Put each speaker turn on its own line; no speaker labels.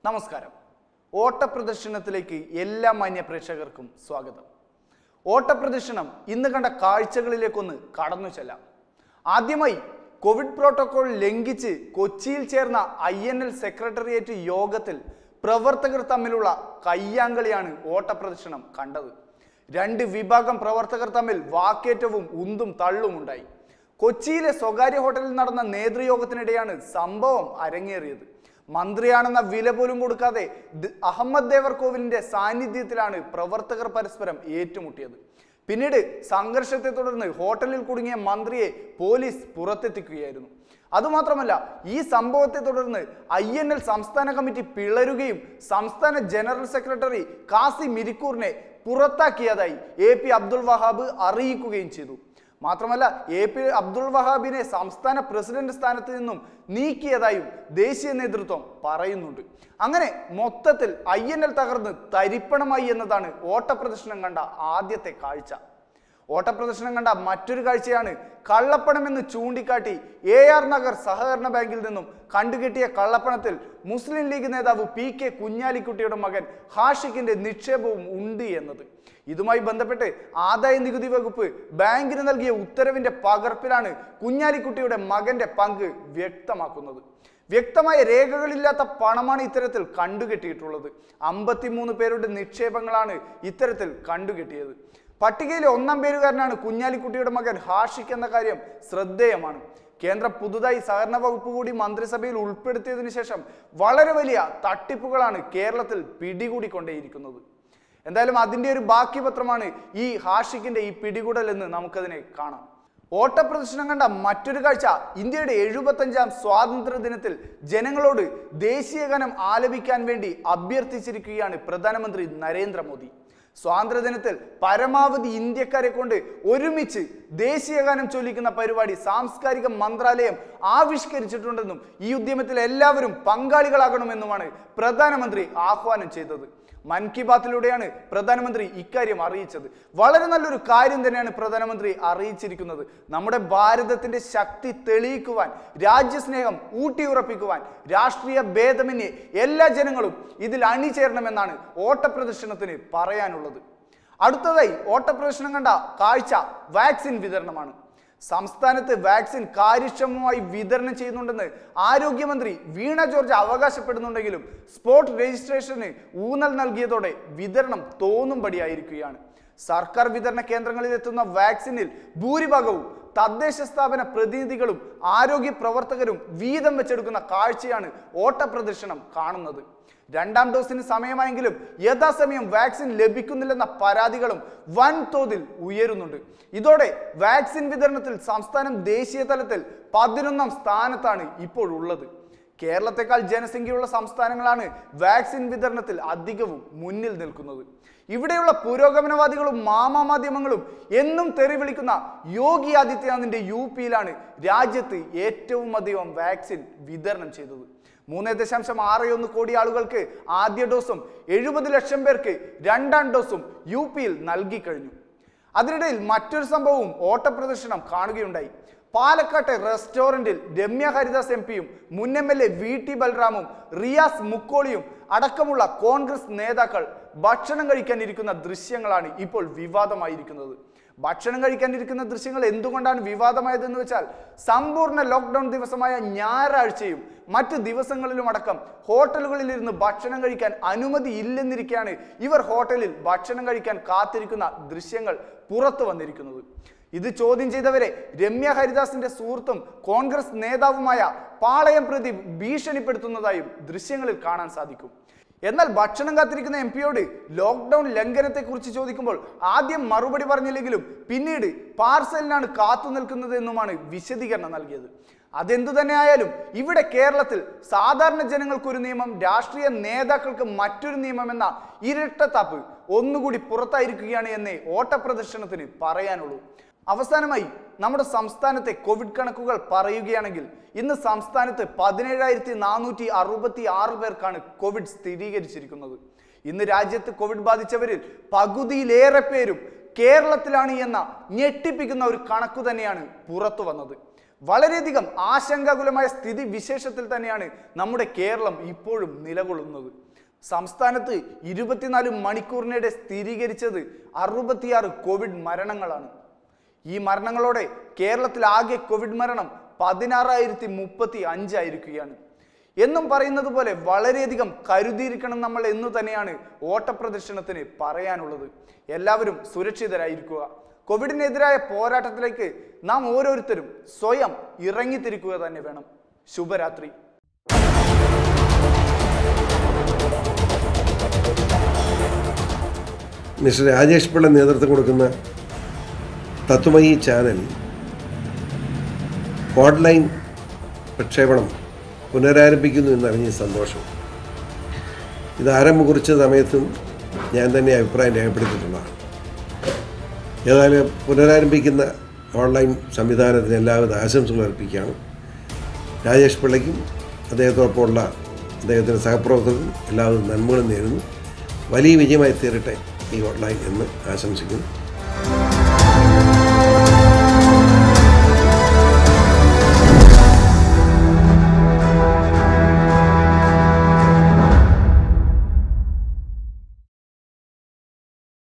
നമസ്കാരം ഓട്ടപ്രദർശനത്തിലേക്ക് എല്ലാ മാന്യ പ്രേക്ഷകർക്കും സ്വാഗതം ഓട്ടപ്രദർശനം ഇന്ന് കണ്ട കാഴ്ചകളിലേക്കൊന്ന് കടന്നു ചെല്ലാം ആദ്യമായി കോവിഡ് പ്രോട്ടോകോൾ ലംഘിച്ച് കൊച്ചിയിൽ ചേർന്ന ഐ എൻ എൽ സെക്രട്ടേറിയറ്റ് യോഗത്തിൽ പ്രവർത്തകർ തമ്മിലുള്ള കയ്യാങ്കളിയാണ് ഓട്ടപ്രദർശനം കണ്ടത് രണ്ട് വിഭാഗം പ്രവർത്തകർ തമ്മിൽ വാക്കേറ്റവും ഉന്തും തള്ളും ഉണ്ടായി കൊച്ചിയിലെ സ്വകാര്യ ഹോട്ടലിൽ നടന്ന നേതൃയോഗത്തിനിടെയാണ് സംഭവം അരങ്ങേറിയത് മന്ത്രിയാണെന്ന വില പോലും കൊടുക്കാതെ ദ് അഹമ്മദ് ദേവർകോവിലിന്റെ സാന്നിധ്യത്തിലാണ് പ്രവർത്തകർ പരസ്പരം ഏറ്റുമുട്ടിയത് പിന്നീട് സംഘർഷത്തെ തുടർന്ന് ഹോട്ടലിൽ കുടുങ്ങിയ മന്ത്രിയെ പോലീസ് പുറത്തെത്തിക്കുകയായിരുന്നു അതുമാത്രമല്ല ഈ സംഭവത്തെ തുടർന്ന് ഐ എൻ എൽ സംസ്ഥാന കമ്മിറ്റി പിളരുകയും സംസ്ഥാന ജനറൽ സെക്രട്ടറി കാസി മിരിക്കൂറിനെ പുറത്താക്കിയതായി എ പി അബ്ദുൾ വഹാബ് അറിയിക്കുകയും ചെയ്തു മാത്രമല്ല എ പി അബ്ദുൾ വഹാബിനെ സംസ്ഥാന പ്രസിഡന്റ് സ്ഥാനത്ത് നിന്നും നീക്കിയതായും ദേശീയ നേതൃത്വം പറയുന്നുണ്ട് അങ്ങനെ മൊത്തത്തിൽ ഐ എൻ എൽ തകർന്ന് തരിപ്പണമായി എന്നതാണ് ഓട്ടപ്രദർശനം കണ്ട ആദ്യത്തെ കാഴ്ച ഓട്ടപ്രദർശനം കണ്ട മറ്റൊരു കാഴ്ചയാണ് കള്ളപ്പണമെന്ന് ചൂണ്ടിക്കാട്ടി എ ആർ നഗർ സഹകരണ ബാങ്കിൽ നിന്നും കണ്ടുകെട്ടിയ കള്ളപ്പണത്തിൽ മുസ്ലിം ലീഗ് നേതാവ് പി കെ കുഞ്ഞാലിക്കുട്ടിയുടെ മകൻ ഹാഷിഖിന്റെ നിക്ഷേപവും ഉണ്ട് എന്നത് ഇതുമായി ബന്ധപ്പെട്ട് ആദായ നികുതി വകുപ്പ് ബാങ്കിന് നൽകിയ ഉത്തരവിന്റെ പകർപ്പിലാണ് കുഞ്ഞാലിക്കുട്ടിയുടെ മകന്റെ പങ്ക് വ്യക്തമാക്കുന്നത് വ്യക്തമായ രേഖകളില്ലാത്ത പണമാണ് ഇത്തരത്തിൽ കണ്ടുകെട്ടിയിട്ടുള്ളത് അമ്പത്തിമൂന്ന് പേരുടെ നിക്ഷേപങ്ങളാണ് ഇത്തരത്തിൽ കണ്ടുകെട്ടിയത് പട്ടികയിലെ ഒന്നാം പേരുകാരനാണ് കുഞ്ഞാലിക്കുട്ടിയുടെ മകൻ ഹാഷിഖ് എന്ന കാര്യം ശ്രദ്ധേയമാണ് കേന്ദ്രം പുതുതായി സഹകരണ വകുപ്പ് കൂടി മന്ത്രിസഭയിൽ ഉൾപ്പെടുത്തിയതിനു ശേഷം വളരെ വലിയ തട്ടിപ്പുകളാണ് കേരളത്തിൽ പിടികൂടിക്കൊണ്ടേയിരിക്കുന്നത് എന്തായാലും അതിന്റെ ഒരു ബാക്കി പത്രമാണ് ഈ ഹാഷിഖിന്റെ ഈ പിടികൂടൽ എന്ന് നമുക്കതിനെ കാണാം ഓട്ടപ്രദർശനം കണ്ട മറ്റൊരു കാഴ്ച ഇന്ത്യയുടെ എഴുപത്തഞ്ചാം സ്വാതന്ത്ര്യ ദിനത്തിൽ ജനങ്ങളോട് ദേശീയ ഗാനം ആലപിക്കാൻ വേണ്ടി അഭ്യർത്ഥിച്ചിരിക്കുകയാണ് പ്രധാനമന്ത്രി നരേന്ദ്രമോദി സ്വാതന്ത്ര്യദിനത്തിൽ പരമാവധി ഇന്ത്യക്കാരെ കൊണ്ട് ഒരുമിച്ച് ദേശീയഗാനം ചൊല്ലിക്കുന്ന പരിപാടി സാംസ്കാരിക മന്ത്രാലയം ആവിഷ്കരിച്ചിട്ടുണ്ടെന്നും ഈ ഉദ്യമത്തിൽ എല്ലാവരും പങ്കാളികളാകണമെന്നുമാണ് പ്രധാനമന്ത്രി ആഹ്വാനം ചെയ്തത് മൻ കി ബാത്തിലൂടെയാണ് പ്രധാനമന്ത്രി ഇക്കാര്യം അറിയിച്ചത് വളരെ നല്ലൊരു കാര്യം തന്നെയാണ് പ്രധാനമന്ത്രി അറിയിച്ചിരിക്കുന്നത് നമ്മുടെ ഭാരതത്തിന്റെ ശക്തി തെളിയിക്കുവാൻ രാജ്യസ്നേഹം ഊട്ടിയുറപ്പിക്കുവാൻ രാഷ്ട്രീയ ഭേദമന്യേ എല്ലാ ജനങ്ങളും ഇതിൽ അണിചേരണമെന്നാണ് ഓട്ടപ്രദർശനത്തിന് പറയാനുള്ളത് അടുത്തതായി ഓട്ടപ്രദർശനം കണ്ട കാഴ്ച വാക്സിൻ വിതരണമാണ് സംസ്ഥാനത്ത് വാക്സിൻ കാര്യക്ഷമമായി വിതരണം ചെയ്യുന്നുണ്ടെന്ന് ആരോഗ്യമന്ത്രി വീണ ജോർജ് അവകാശപ്പെടുന്നുണ്ടെങ്കിലും സ്പോട്ട് രജിസ്ട്രേഷന് ഊന്നൽ നൽകിയതോടെ വിതരണം തോന്നുംപടിയായിരിക്കുകയാണ് സർക്കാർ വിതരണ കേന്ദ്രങ്ങളിൽ എത്തുന്ന വാക്സിനിൽ ഭൂരിഭാഗവും തദ്ദേശ സ്ഥാപന പ്രതിനിധികളും ആരോഗ്യ പ്രവർത്തകരും വീതം വെച്ചെടുക്കുന്ന കാഴ്ചയാണ് ഓട്ടപ്രദർശനം കാണുന്നത് രണ്ടാം ഡോസിന് സമയമായെങ്കിലും യഥാസമയം വാക്സിൻ ലഭിക്കുന്നില്ലെന്ന പരാതികളും വൻതോതിൽ ഉയരുന്നുണ്ട് ഇതോടെ വാക്സിൻ വിതരണത്തിൽ സംസ്ഥാനം ദേശീയ തലത്തിൽ പതിനൊന്നാം സ്ഥാനത്താണ് ഇപ്പോൾ ഉള്ളത് കേരളത്തെക്കാൾ ജനസംഖ്യയുള്ള സംസ്ഥാനങ്ങളാണ് വാക്സിൻ വിതരണത്തിൽ അധികവും മുന്നിൽ നിൽക്കുന്നത് ഇവിടെയുള്ള പുരോഗമനവാദികളും മാമാമാധ്യമങ്ങളും എന്നും തെറി വിളിക്കുന്ന യോഗി ആദിത്യനാഥിന്റെ യു പിയിലാണ് രാജ്യത്ത് ഏറ്റവും അധികം വാക്സിൻ വിതരണം ചെയ്തത് മൂന്ന് ദശാംശം ആറ് ഒന്ന് കോടി ആളുകൾക്ക് ആദ്യ ഡോസും എഴുപത് ലക്ഷം പേർക്ക് രണ്ടാം ഡോസും യു പിയിൽ നൽകിക്കഴിഞ്ഞു അതിനിടയിൽ മറ്റൊരു സംഭവവും ഓട്ടപ്രദർശനം കാണുകയുണ്ടായി പാലക്കാട്ടെ റെസ്റ്റോറന്റിൽ രമ്യ ഹരിദാസ് എം പിയും മുൻ M L A V T ബൽറാമും റിയാസ് മുക്കോളിയും അടക്കമുള്ള കോൺഗ്രസ് നേതാക്കൾ ഭക്ഷണം കഴിക്കാനിരിക്കുന്ന ദൃശ്യങ്ങളാണ് ഇപ്പോൾ വിവാദമായിരിക്കുന്നത് ഭക്ഷണം കഴിക്കാനിരിക്കുന്ന ദൃശ്യങ്ങൾ എന്തുകൊണ്ടാണ് വിവാദമായതെന്ന് വെച്ചാൽ സമ്പൂർണ്ണ ലോക്ക്ഡൌൺ ദിവസമായ ഞായറാഴ്ചയും മറ്റ് ദിവസങ്ങളിലും അടക്കം ഹോട്ടലുകളിൽ ഇരുന്ന് ഭക്ഷണം കഴിക്കാൻ അനുമതി ഇല്ലെന്നിരിക്കെയാണ് ഇവർ ഹോട്ടലിൽ ഭക്ഷണം കഴിക്കാൻ കാത്തിരിക്കുന്ന ദൃശ്യങ്ങൾ പുറത്തു വന്നിരിക്കുന്നത് ഇത് ചോദ്യം ചെയ്തവരെ രമ്യ ഹരിദാസിന്റെ സുഹൃത്തും കോൺഗ്രസ് നേതാവുമായ പാളയം പ്രദീപ് ഭീഷണിപ്പെടുത്തുന്നതായും ദൃശ്യങ്ങളിൽ കാണാൻ സാധിക്കും എന്നാൽ ഭക്ഷണം കാത്തിരിക്കുന്ന എം പിയോട് ലോക്ക്ഡൌൺ ലംഘനത്തെക്കുറിച്ച് ചോദിക്കുമ്പോൾ ആദ്യം മറുപടി പറഞ്ഞില്ലെങ്കിലും പിന്നീട് പാർസലിനാണ് കാത്തു നിൽക്കുന്നത് എന്നുമാണ് വിശദീകരണം നൽകിയത് അതെന്തു തന്നെ ആയാലും ഇവിടെ കേരളത്തിൽ സാധാരണ ജനങ്ങൾക്ക് ഒരു നിയമം രാഷ്ട്രീയ നേതാക്കൾക്ക് മറ്റൊരു നിയമം എന്ന ഇരട്ടത്താപ്പ് ഒന്നുകൂടി പുറത്തായിരിക്കുകയാണ് എന്നേ ഓട്ടപ്രദർശനത്തിന് പറയാനുള്ളൂ അവസാനമായി നമ്മുടെ സംസ്ഥാനത്തെ കോവിഡ് കണക്കുകൾ പറയുകയാണെങ്കിൽ ഇന്ന് സംസ്ഥാനത്ത് പതിനേഴായിരത്തി നാനൂറ്റി അറുപത്തി ആറ് പേർക്കാണ് കോവിഡ് സ്ഥിരീകരിച്ചിരിക്കുന്നത് ഇന്ന് രാജ്യത്ത് കോവിഡ് ബാധിച്ചവരിൽ പകുതിയിലേറെ പേരും കേരളത്തിലാണ് എന്ന ഞെട്ടിപ്പിക്കുന്ന ഒരു കണക്കു തന്നെയാണ് പുറത്തു വന്നത് വളരെയധികം ആശങ്കാകുലമായ സ്ഥിതി വിശേഷത്തിൽ തന്നെയാണ് നമ്മുടെ കേരളം ഇപ്പോഴും നിലകൊള്ളുന്നത് സംസ്ഥാനത്ത് ഇരുപത്തിനാല് മണിക്കൂറിനിടെ സ്ഥിരീകരിച്ചത് അറുപത്തിയാറ് കോവിഡ് മരണങ്ങളാണ് ഈ മരണങ്ങളോടെ കേരളത്തിൽ ആകെ കോവിഡ് മരണം പതിനാറായിരത്തി മുപ്പത്തി അഞ്ചായിരിക്കുകയാണ് എന്നും പറയുന്നത് പോലെ വളരെയധികം കരുതിയിരിക്കണം നമ്മൾ എന്നു തന്നെയാണ് ഓട്ടപ്രദർശനത്തിന് പറയാനുള്ളത് എല്ലാവരും സുരക്ഷിതരായിരിക്കുക കോവിഡിനെതിരായ പോരാട്ടത്തിലേക്ക് നാം ഓരോരുത്തരും സ്വയം ഇറങ്ങിത്തിരിക്കുക തന്നെ വേണം ശുഭരാത്രി
മിസ്റ്റർ രാജേഷ് പിള്ള നേതൃത്വം കൊടുക്കുന്ന തത്വമയി ചാനൽ ഓൺലൈൻ പ്രക്ഷേപണം പുനരാരംഭിക്കുന്നു എന്നറിഞ്ഞ സന്തോഷം ഇത് ആരംഭം കുറിച്ച സമയത്തും ഞാൻ തന്നെ അഭിപ്രായം രേഖപ്പെടുത്തിയിട്ടുള്ളതാണ് ഏതായാലും പുനരാരംഭിക്കുന്ന ഓൺലൈൻ സംവിധാനത്തിന് എല്ലാവിധ ആശംസകൾ അർപ്പിക്കുകയാണ് രാജേഷ് പിള്ളയ്ക്കും അദ്ദേഹത്തോടൊപ്പമുള്ള അദ്ദേഹത്തിൻ്റെ സഹപ്രവർത്തകർക്കും എല്ലാവരും നന്മകളും നേരുന്നു വലിയ വിജയമായി തീരട്ടെ ഈ ഓൺലൈൻ എന്ന് ആശംസിക്കുന്നു